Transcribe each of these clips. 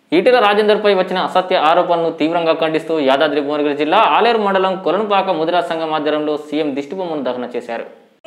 ఈటెల రాజేందర్పై వచ్చిన అసత్య ఆరోపణను తీవ్రంగా ఖండిస్తూ యాదాద్రి భువనగిరి జిల్లా ఆలేరు మండలం కొలనుపాక ముదిరా సంఘం ఆధ్వర్యంలో సీఎం దిష్టిబొమ్మను దహన చేశారు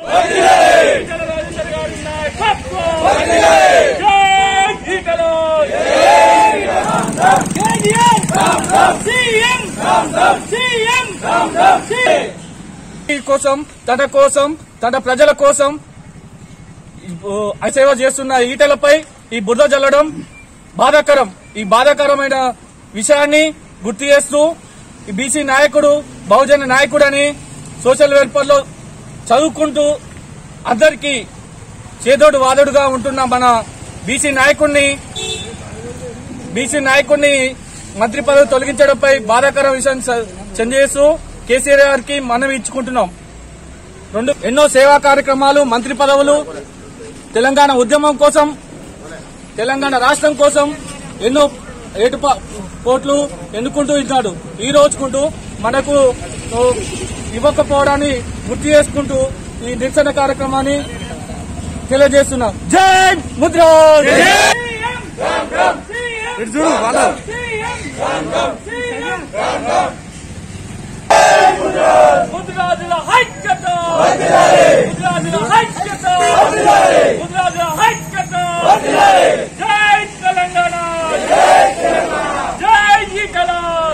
ఈ కోసం తన కోసం తన ప్రజల కోసం ఓ, సేవ చేస్తున్న ఈటలపై ఈ బురద జల్లడం బాధాకరం ఈ బాధాకరమైన విషయాన్ని గుర్తు చేస్తూ ఈ బీసీ నాయకుడు బహుజన నాయకుడని సోషల్ వెల్ఫేర్ లో చదువుకుంటూ అందరికీ చేదోడు వాదోడుగా ఉంటున్న మన బీసీ నాయకుడిని బీసీ నాయకుడిని మంత్రి పదవి తొలగించడంపై బాధాకర విషయం చెందేస్తూ కేసీఆర్ గారికి మనం ఇచ్చుకుంటున్నాం రెండు ఎన్నో సేవా కార్యక్రమాలు మంత్రి పదవులు తెలంగాణ ఉద్యమం కోసం తెలంగాణ రాష్ట్రం కోసం ఎన్నో ఏటు ప- కోట్లు ఎన్నుకుంటూ ఇచ్చాడు ఈ రోజుకుంటూ మనకు ఓ, ఇవ్వకపోవడాన్ని గుర్తు చేసుకుంటూ ఈ నిరసన కార్యక్రమాన్ని తెలియజేస్తున్నాం జై ముద్ర ఇటు చూడు వాళ్ళు ముద్రాజుల ఐక్యత ముద్రాజుల ఐక్యత ముద్రాజుల ఐక్యత జై తెలంగాణ జై ఈటల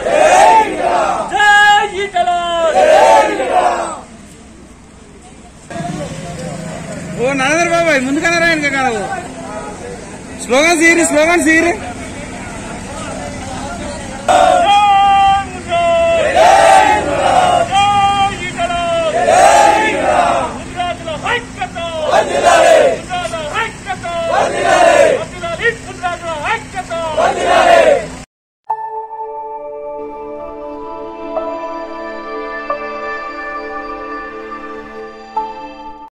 జై ఈటల ఓ నరేంద్ర బాబాయ్ ముందుకన్నా రా ఇంకా కాదు స్లోగన్ సీరి స్లోగన్ సీరి ముద్రాజుల ఐక్యత